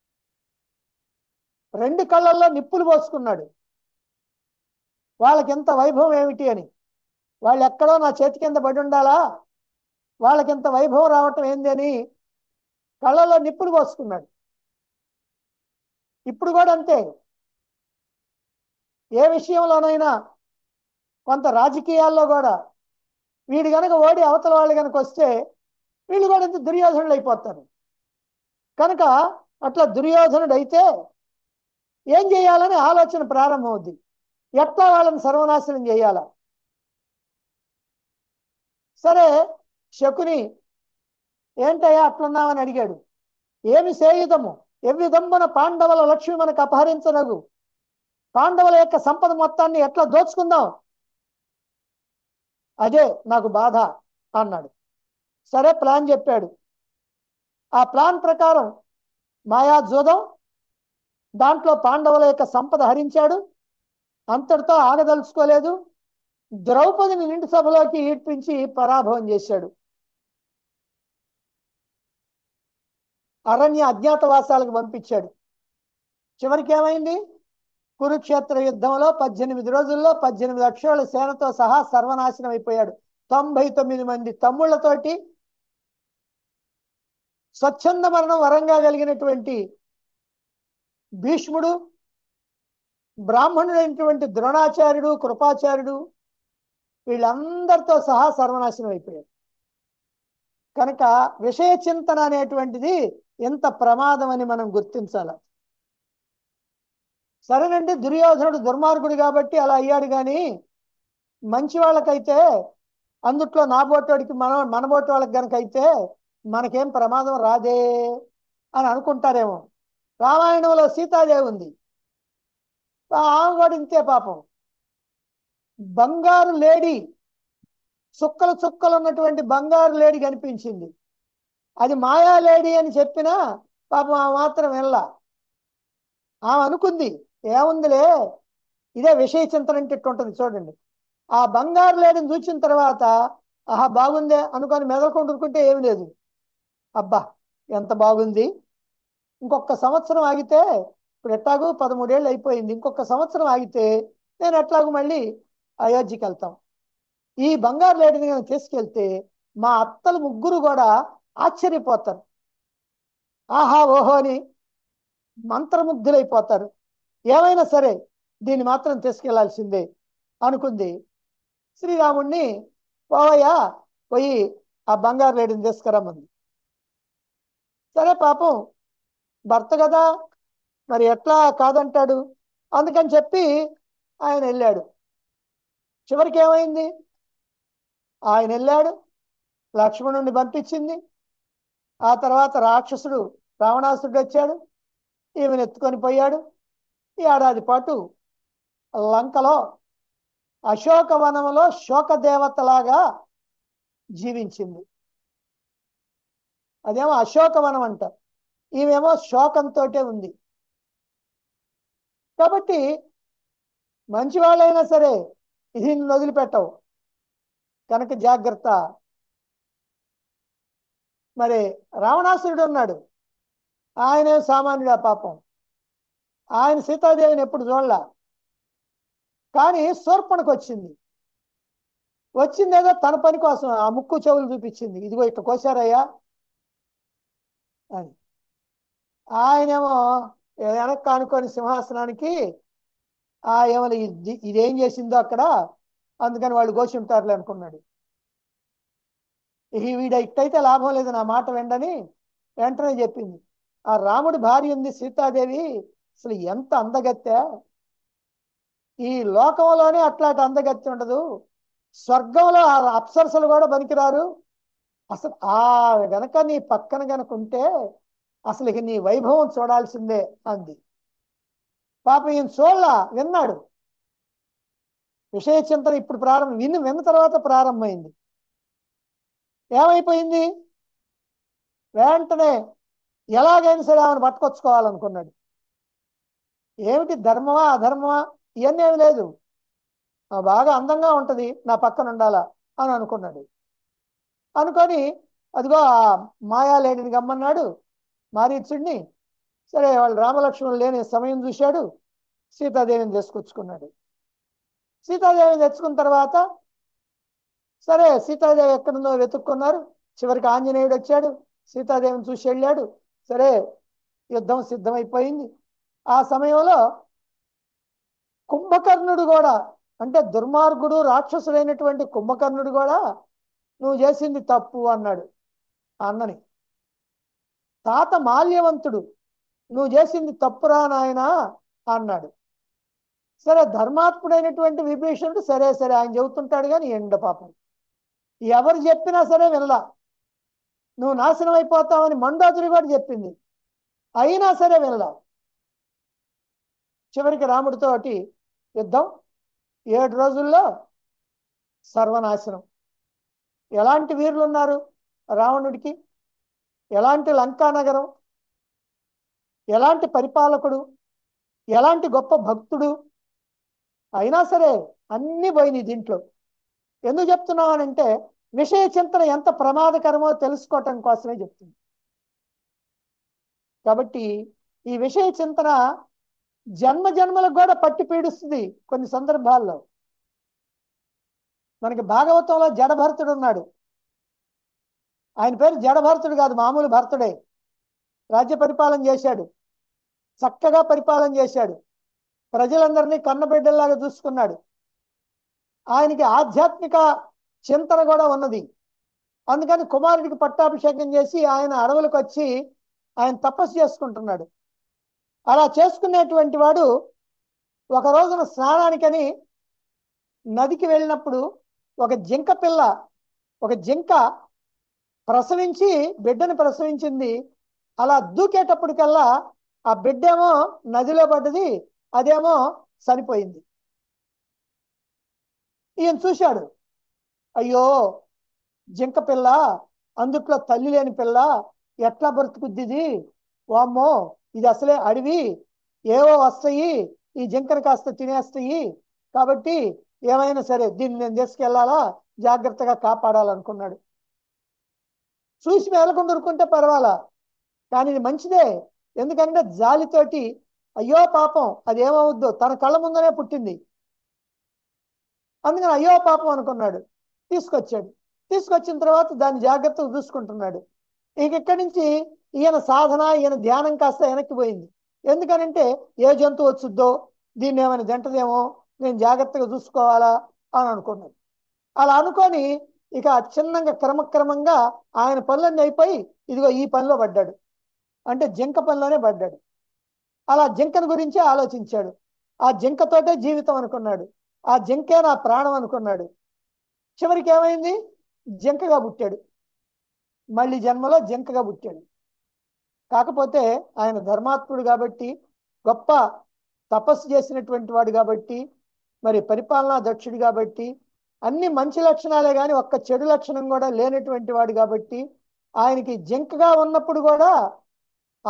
రెండు కళ్ళల్లో నిప్పులు పోసుకున్నాడు వాళ్ళకి ఎంత వైభవం ఏమిటి అని వాళ్ళు ఎక్కడో నా చేతి కింద పడి ఉండాలా వాళ్ళకి ఎంత వైభవం రావటం ఏంది అని కళ్ళల్లో నిప్పులు పోసుకున్నాడు ఇప్పుడు కూడా అంతే ఏ విషయంలోనైనా కొంత రాజకీయాల్లో కూడా వీడు గనక ఓడి అవతల వాళ్ళు కనుక వస్తే వీళ్ళు కూడా ఇంత దుర్యోధనుడు అయిపోతారు కనుక అట్లా దుర్యోధనుడు అయితే ఏం చేయాలని ఆలోచన ప్రారంభమవుద్ది ఎట్లా వాళ్ళని సర్వనాశనం చేయాలా సరే శకుని ఏంటయ్యా అట్లున్నామని అడిగాడు ఏమి సేయుదము ఎవ్విధంబన పాండవుల లక్ష్మి మనకు అపహరించనగు పాండవుల యొక్క సంపద మొత్తాన్ని ఎట్లా దోచుకుందాం అదే నాకు బాధ అన్నాడు సరే ప్లాన్ చెప్పాడు ఆ ప్లాన్ ప్రకారం మాయా జూదం దాంట్లో పాండవుల యొక్క సంపద హరించాడు అంతటితో ఆగదలుచుకోలేదు ద్రౌపదిని నిండు సభలోకి ఈడ్పించి పరాభవం చేశాడు అరణ్య అజ్ఞాతవాసాలకు పంపించాడు చివరికి ఏమైంది కురుక్షేత్ర యుద్ధంలో పద్దెనిమిది రోజుల్లో పద్దెనిమిది అక్షరాల సేనతో సహా సర్వనాశనం అయిపోయాడు తొంభై తొమ్మిది మంది తమ్ముళ్లతోటి స్వచ్ఛంద మరణం వరంగా కలిగినటువంటి భీష్ముడు బ్రాహ్మణుడైనటువంటి ద్రోణాచార్యుడు కృపాచార్యుడు వీళ్ళందరితో సహా సర్వనాశనం అయిపోయాడు కనుక విషయ చింతన అనేటువంటిది ఎంత ప్రమాదం అని మనం గుర్తించాలి సరేనండి దుర్యోధనుడు దుర్మార్గుడు కాబట్టి అలా అయ్యాడు కానీ మంచి వాళ్ళకైతే అందుట్లో నా బోటోడికి మన మన బోటి వాళ్ళకి గనక అయితే మనకేం ప్రమాదం రాదే అని అనుకుంటారేమో రామాయణంలో సీతాదేవి ఉంది ఆమె కూడా ఇంతే పాపం బంగారు లేడీ చుక్కలు చుక్కలు ఉన్నటువంటి బంగారు లేడీ కనిపించింది అది మాయా లేడీ అని చెప్పినా పాపం ఆ మాత్రం వెళ్ళా ఆమె అనుకుంది ఏముందిలే ఇదే విషయ చింతన అంటే ఇట్టు ఉంటుంది చూడండి ఆ బంగారు లేడిని చూసిన తర్వాత ఆహా బాగుందే అనుకొని మెదలుకొని ఊరుకుంటే ఏమి లేదు అబ్బా ఎంత బాగుంది ఇంకొక సంవత్సరం ఆగితే ఇప్పుడు ఎట్లాగూ పదమూడేళ్ళు అయిపోయింది ఇంకొక సంవత్సరం ఆగితే నేను ఎట్లాగూ మళ్ళీ అయోధ్యకి వెళ్తాం ఈ బంగారు లేడిని నేను తీసుకెళ్తే మా అత్తలు ముగ్గురు కూడా ఆశ్చర్యపోతారు ఆహా ఓహో అని మంత్రముగ్ధులైపోతారు ఏమైనా సరే దీన్ని మాత్రం తీసుకెళ్లాల్సిందే అనుకుంది శ్రీరాముణ్ణి పోవయ్యా పోయి ఆ బంగారు లేడిని తీసుకురమ్మంది సరే పాపం భర్త కదా మరి ఎట్లా కాదంటాడు అందుకని చెప్పి ఆయన వెళ్ళాడు చివరికి ఏమైంది ఆయన వెళ్ళాడు లక్ష్మణుడిని పంపించింది ఆ తర్వాత రాక్షసుడు రావణాసుడు వచ్చాడు ఈమెను ఎత్తుకొని పోయాడు ఏడాది పాటు లంకలో అశోకవనంలో శోక దేవతలాగా జీవించింది అదేమో అశోకవనం అంట ఈమెమో శోకంతో ఉంది కాబట్టి మంచి వాళ్ళైనా సరే ఇది వదిలిపెట్టవు కనుక జాగ్రత్త మరి రావణాసురుడు ఉన్నాడు ఆయనే సామాన్యుడా పాపం ఆయన సీతాదేవిని ఎప్పుడు చూడలా కానీ శూర్పణకు వచ్చింది వచ్చిందేదో తన పని కోసం ఆ ముక్కు చెవులు చూపించింది ఇదిగో ఇట్లా కోసారయ్యా అని ఆయనేమో వెనక్కి అనుకొని సింహాసనానికి ఆ ఏమో ఇది ఇదేం చేసిందో అక్కడ అందుకని వాళ్ళు కోసి ఉంటారులే అనుకున్నాడు ఈ వీడ ఇట్టయితే లాభం లేదు నా మాట వెండని వెంటనే చెప్పింది ఆ రాముడి భార్య ఉంది సీతాదేవి అసలు ఎంత అందగత్తె ఈ లోకంలోనే అట్లాంటి అందగత్తె ఉండదు స్వర్గంలో ఆ అప్సరసలు కూడా పనికిరారు అసలు ఆ గనక నీ పక్కన గనక ఉంటే అసలు ఇక నీ వైభవం చూడాల్సిందే అంది పాప ఈయన చూడలా విన్నాడు విషయ చింతన ఇప్పుడు ప్రారంభం విని విన్న తర్వాత ప్రారంభమైంది ఏమైపోయింది వెంటనే ఎలాగైనా సరే ఆమెను పట్టుకొచ్చుకోవాలనుకున్నాడు ఏమిటి ధర్మమా అధర్మమా ఇవన్నీ ఏమి లేదు ఆ బాగా అందంగా ఉంటది నా పక్కన ఉండాలా అని అనుకున్నాడు అనుకొని అదిగో ఆ మాయాలేడిని గమ్మన్నాడు మారీచుడిని సరే వాళ్ళు రామలక్ష్మణులు లేని సమయం చూశాడు సీతాదేవిని తీసుకొచ్చుకున్నాడు సీతాదేవిని తెచ్చుకున్న తర్వాత సరే సీతాదేవి ఎక్కడుందో వెతుక్కున్నారు చివరికి ఆంజనేయుడు వచ్చాడు సీతాదేవిని చూసి వెళ్ళాడు సరే యుద్ధం సిద్ధమైపోయింది ఆ సమయంలో కుంభకర్ణుడు కూడా అంటే దుర్మార్గుడు రాక్షసుడైనటువంటి కుంభకర్ణుడు కూడా నువ్వు చేసింది తప్పు అన్నాడు అన్నని తాత మాల్యవంతుడు నువ్వు చేసింది తప్పురా నాయనా అన్నాడు సరే ధర్మాత్ముడైనటువంటి విభీషణుడు సరే సరే ఆయన చెబుతుంటాడు కానీ ఎండ పాపం ఎవరు చెప్పినా సరే వినలా నువ్వు నాశనం అయిపోతావని మండోదరి కూడా చెప్పింది అయినా సరే వినలా చివరికి రాముడితో ఒకటి యుద్ధం ఏడు రోజుల్లో సర్వనాశనం ఎలాంటి వీరులు ఉన్నారు రావణుడికి ఎలాంటి లంకా నగరం ఎలాంటి పరిపాలకుడు ఎలాంటి గొప్ప భక్తుడు అయినా సరే అన్ని పోయినాయి దీంట్లో ఎందుకు చెప్తున్నామనంటే విషయ చింతన ఎంత ప్రమాదకరమో తెలుసుకోవటం కోసమే చెప్తుంది కాబట్టి ఈ విషయ చింతన జన్మ జన్మలకు కూడా పట్టి పీడిస్తుంది కొన్ని సందర్భాల్లో మనకి భాగవతంలో జడభరతుడు ఉన్నాడు ఆయన పేరు జడభరతుడు కాదు మామూలు భర్తుడే రాజ్య పరిపాలన చేశాడు చక్కగా పరిపాలన చేశాడు ప్రజలందరినీ కన్నబిడ్డల్లాగా చూసుకున్నాడు ఆయనకి ఆధ్యాత్మిక చింతన కూడా ఉన్నది అందుకని కుమారుడికి పట్టాభిషేకం చేసి ఆయన అడవులకు వచ్చి ఆయన తపస్సు చేసుకుంటున్నాడు అలా చేసుకునేటువంటి వాడు ఒక రోజున స్నానానికని నదికి వెళ్ళినప్పుడు ఒక జింక పిల్ల ఒక జింక ప్రసవించి బిడ్డని ప్రసవించింది అలా దూకేటప్పటికల్లా ఆ బిడ్డేమో నదిలో పడ్డది అదేమో చనిపోయింది ఈయన చూశాడు అయ్యో జింక పిల్ల అందుట్లో తల్లి లేని పిల్ల ఎట్లా బ్రతుకుద్ది ఇది వామ్మో ఇది అసలే అడవి ఏవో వస్తాయి ఈ జింకను కాస్త తినేస్తాయి కాబట్టి ఏమైనా సరే దీన్ని నేను తీసుకెళ్లాలా జాగ్రత్తగా కాపాడాలనుకున్నాడు చూసి మేలకుండా ఉరుకుంటే పర్వాలా కానీ ఇది మంచిదే ఎందుకంటే జాలితోటి అయ్యో పాపం అది ఏమవుద్దో తన కళ్ళ ముందనే పుట్టింది అందుకని అయ్యో పాపం అనుకున్నాడు తీసుకొచ్చాడు తీసుకొచ్చిన తర్వాత దాన్ని జాగ్రత్తగా చూసుకుంటున్నాడు ఇక ఇక్కడి నుంచి ఈయన సాధన ఈయన ధ్యానం కాస్త వెనక్కి పోయింది ఎందుకనంటే ఏ జంతువు వచ్చుద్దో దీన్ని ఏమైనా తింటదేమో నేను జాగ్రత్తగా చూసుకోవాలా అని అనుకున్నాడు అలా అనుకొని ఇక చిన్నగా క్రమక్రమంగా ఆయన పనులన్నీ అయిపోయి ఇదిగో ఈ పనిలో పడ్డాడు అంటే జింక పనిలోనే పడ్డాడు అలా జింకను గురించి ఆలోచించాడు ఆ జింకతోటే జీవితం అనుకున్నాడు ఆ జింకే నా ప్రాణం అనుకున్నాడు చివరికి ఏమైంది జింకగా పుట్టాడు మళ్ళీ జన్మలో జింకగా పుట్టాడు కాకపోతే ఆయన ధర్మాత్ముడు కాబట్టి గొప్ప తపస్సు చేసినటువంటి వాడు కాబట్టి మరి పరిపాలనా దక్షుడు కాబట్టి అన్ని మంచి లక్షణాలే కానీ ఒక్క చెడు లక్షణం కూడా లేనటువంటి వాడు కాబట్టి ఆయనకి జింకగా ఉన్నప్పుడు కూడా ఆ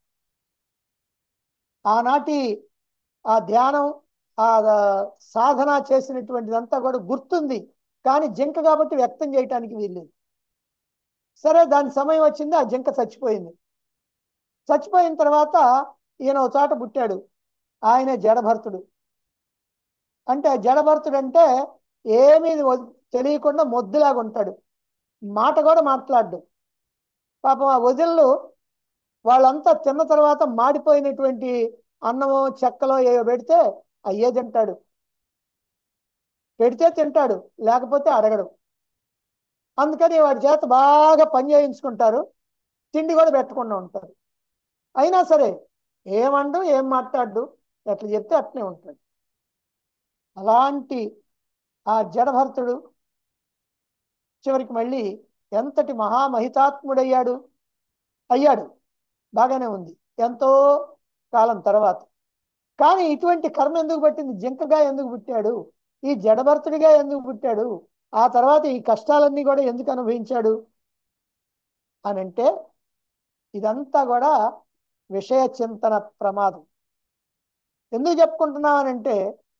ఆనాటి ఆ ధ్యానం ఆ సాధన చేసినటువంటిదంతా కూడా గుర్తుంది కానీ జింక కాబట్టి వ్యక్తం చేయటానికి వీల్లేదు సరే దాని సమయం వచ్చింది ఆ జింక చచ్చిపోయింది చచ్చిపోయిన తర్వాత ఈయన ఒక చోట పుట్టాడు ఆయనే జడభర్తుడు అంటే జడభర్తుడు అంటే ఏమీ తెలియకుండా మొద్దులాగా ఉంటాడు మాట కూడా మాట్లాడు పాపం ఆ వదిళ్ళు వాళ్ళంతా తిన్న తర్వాత మాడిపోయినటువంటి అన్నమో చెక్కలో ఏవో పెడితే అయ్యే తింటాడు పెడితే తింటాడు లేకపోతే అడగడు అందుకని వాడి చేత బాగా పని చేయించుకుంటారు తిండి కూడా పెట్టకుండా ఉంటారు అయినా సరే ఏమండు ఏం మాట్లాడు ఎట్లా చెప్తే అట్నే ఉంటాడు అలాంటి ఆ జడభర్తుడు చివరికి మళ్ళీ ఎంతటి మహామహితాత్ముడయ్యాడు అయ్యాడు బాగానే ఉంది ఎంతో కాలం తర్వాత కానీ ఇటువంటి కర్మ ఎందుకు పట్టింది జింకగా ఎందుకు పుట్టాడు ఈ జడభర్తుడిగా ఎందుకు పుట్టాడు ఆ తర్వాత ఈ కష్టాలన్నీ కూడా ఎందుకు అనుభవించాడు అని అంటే ఇదంతా కూడా విషయ చింతన ప్రమాదం ఎందుకు చెప్పుకుంటున్నామనంటే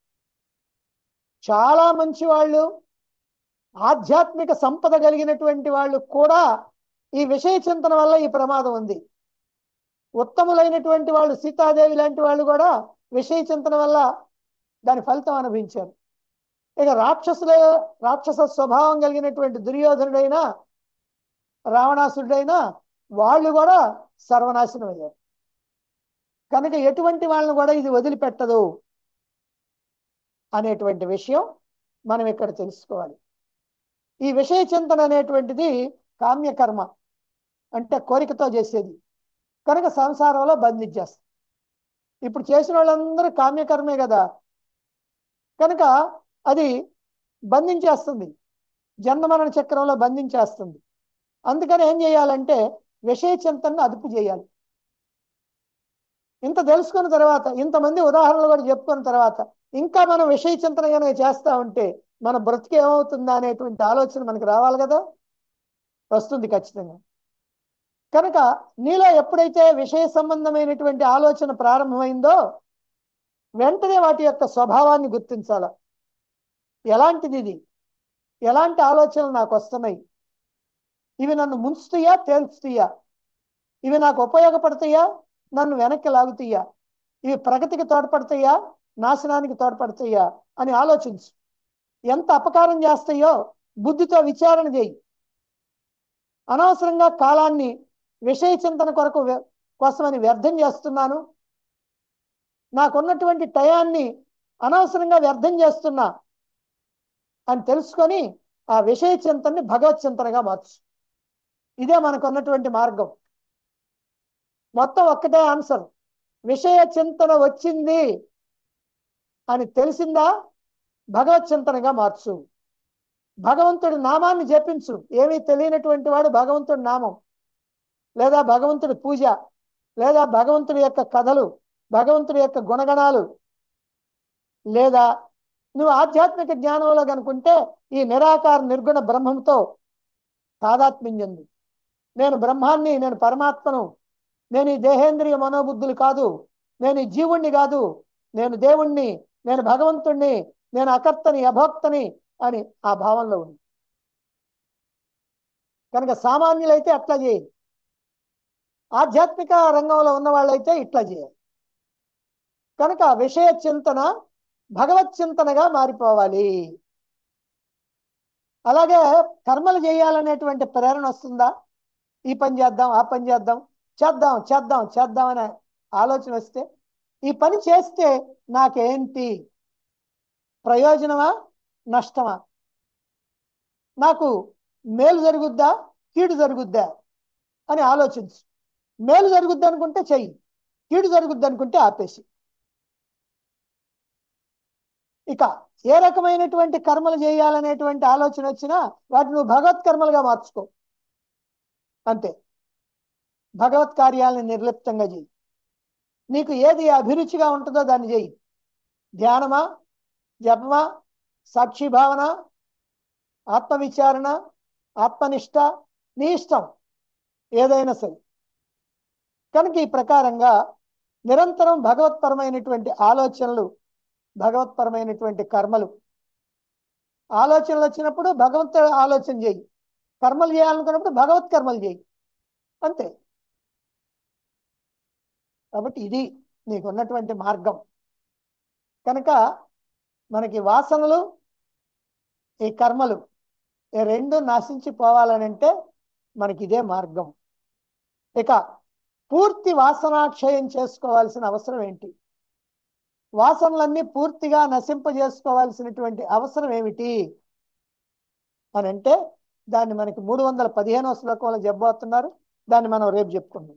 చాలా మంచి వాళ్ళు ఆధ్యాత్మిక సంపద కలిగినటువంటి వాళ్ళు కూడా ఈ విషయ చింతన వల్ల ఈ ప్రమాదం ఉంది ఉత్తములైనటువంటి వాళ్ళు సీతాదేవి లాంటి వాళ్ళు కూడా విషయ చింతన వల్ల దాని ఫలితం అనుభవించారు ఇక రాక్షసుల రాక్షస స్వభావం కలిగినటువంటి దుర్యోధనుడైనా రావణాసురుడైనా వాళ్ళు కూడా సర్వనాశనం అయ్యారు కనుక ఎటువంటి వాళ్ళని కూడా ఇది వదిలిపెట్టదు అనేటువంటి విషయం మనం ఇక్కడ తెలుసుకోవాలి ఈ విషయ చింతన అనేటువంటిది కామ్యకర్మ అంటే కోరికతో చేసేది కనుక సంసారంలో బంధించేస్తుంది ఇప్పుడు చేసిన వాళ్ళందరూ కామ్యకర్మే కదా కనుక అది బంధించేస్తుంది జన్మమరణ చక్రంలో బంధించేస్తుంది అందుకని ఏం చేయాలంటే విషయ చింతనను అదుపు చేయాలి ఇంత తెలుసుకున్న తర్వాత ఇంతమంది ఉదాహరణలు కూడా చెప్పుకున్న తర్వాత ఇంకా మనం విషయ చింతన కనుక చేస్తా ఉంటే మన బ్రతికి ఏమవుతుందా అనేటువంటి ఆలోచన మనకు రావాలి కదా వస్తుంది ఖచ్చితంగా కనుక నీలో ఎప్పుడైతే విషయ సంబంధమైనటువంటి ఆలోచన ప్రారంభమైందో వెంటనే వాటి యొక్క స్వభావాన్ని గుర్తించాల ఎలాంటిది ఇది ఎలాంటి ఆలోచనలు నాకు వస్తున్నాయి ఇవి నన్ను ముంచుతాయా తేల్చుతాయా ఇవి నాకు ఉపయోగపడతాయా నన్ను వెనక్కి లాగుతాయా ఇవి ప్రగతికి తోడ్పడతాయా నాశనానికి తోడ్పడతాయా అని ఆలోచించు ఎంత అపకారం చేస్తాయో బుద్ధితో విచారణ చేయి అనవసరంగా కాలాన్ని విషయ చింతన కొరకు కోసమని వ్యర్థం చేస్తున్నాను నాకున్నటువంటి టయాన్ని అనవసరంగా వ్యర్థం చేస్తున్నా అని తెలుసుకొని ఆ విషయ చింతనని భగవత్ చింతనగా మార్చు ఇదే మనకున్నటువంటి మార్గం మొత్తం ఒక్కటే ఆన్సర్ విషయ చింతన వచ్చింది అని తెలిసిందా భగవత్ చింతనగా మార్చు భగవంతుడి నామాన్ని జపించు ఏమీ తెలియనటువంటి వాడు భగవంతుడి నామం లేదా భగవంతుడి పూజ లేదా భగవంతుడి యొక్క కథలు భగవంతుడి యొక్క గుణగణాలు లేదా నువ్వు ఆధ్యాత్మిక జ్ఞానంలో కనుకుంటే ఈ నిరాకార నిర్గుణ బ్రహ్మంతో తాదాత్మ్యం చెంది నేను బ్రహ్మాన్ని నేను పరమాత్మను నేను ఈ దేహేంద్రియ మనోబుద్ధులు కాదు నేను ఈ జీవుణ్ణి కాదు నేను దేవుణ్ణి నేను భగవంతుణ్ణి నేను అకర్తని అభోక్తని అని ఆ భావంలో ఉంది కనుక సామాన్యులైతే అట్లా చేయాలి ఆధ్యాత్మిక రంగంలో ఉన్న వాళ్ళైతే ఇట్లా చేయాలి కనుక విషయ చింతన భగవత్ చింతనగా మారిపోవాలి అలాగే కర్మలు చేయాలనేటువంటి ప్రేరణ వస్తుందా ఈ పని చేద్దాం ఆ పని చేద్దాం చేద్దాం చేద్దాం చేద్దాం అనే ఆలోచన వస్తే ఈ పని చేస్తే నాకేంటి ప్రయోజనమా నష్టమా నాకు మేలు జరుగుద్దా కీడు జరుగుద్దా అని ఆలోచించు మేలు జరుగుద్ది అనుకుంటే చెయ్యి కీడు జరుగుద్ది అనుకుంటే ఆపేసి ఇక ఏ రకమైనటువంటి కర్మలు చేయాలనేటువంటి ఆలోచన వచ్చినా వాటిని నువ్వు భగవత్ కర్మలుగా మార్చుకో అంతే భగవత్ కార్యాలను నిర్లిప్తంగా చేయి నీకు ఏది అభిరుచిగా ఉంటుందో దాన్ని చేయి ధ్యానమా జపమా సాక్షి భావన ఆత్మవిచారణ ఆత్మనిష్ట నీ ఇష్టం ఏదైనా సరే కనుక ఈ ప్రకారంగా నిరంతరం భగవత్పరమైనటువంటి ఆలోచనలు భగవత్పరమైనటువంటి కర్మలు ఆలోచనలు వచ్చినప్పుడు భగవంతుడు ఆలోచన చేయి కర్మలు చేయాలనుకున్నప్పుడు భగవత్ కర్మలు చేయి అంతే కాబట్టి ఇది నీకు ఉన్నటువంటి మార్గం కనుక మనకి వాసనలు ఈ కర్మలు ఈ రెండు నశించిపోవాలనంటే మనకి ఇదే మార్గం ఇక పూర్తి వాసనాక్షయం చేసుకోవాల్సిన అవసరం ఏంటి వాసనలన్నీ పూర్తిగా నశింపజేసుకోవాల్సినటువంటి అవసరం ఏమిటి అని అంటే దాన్ని మనకి మూడు వందల పదిహేనవ శ్లోకంలో చెప్పబోతున్నారు దాన్ని మనం రేపు చెప్పుకుందాం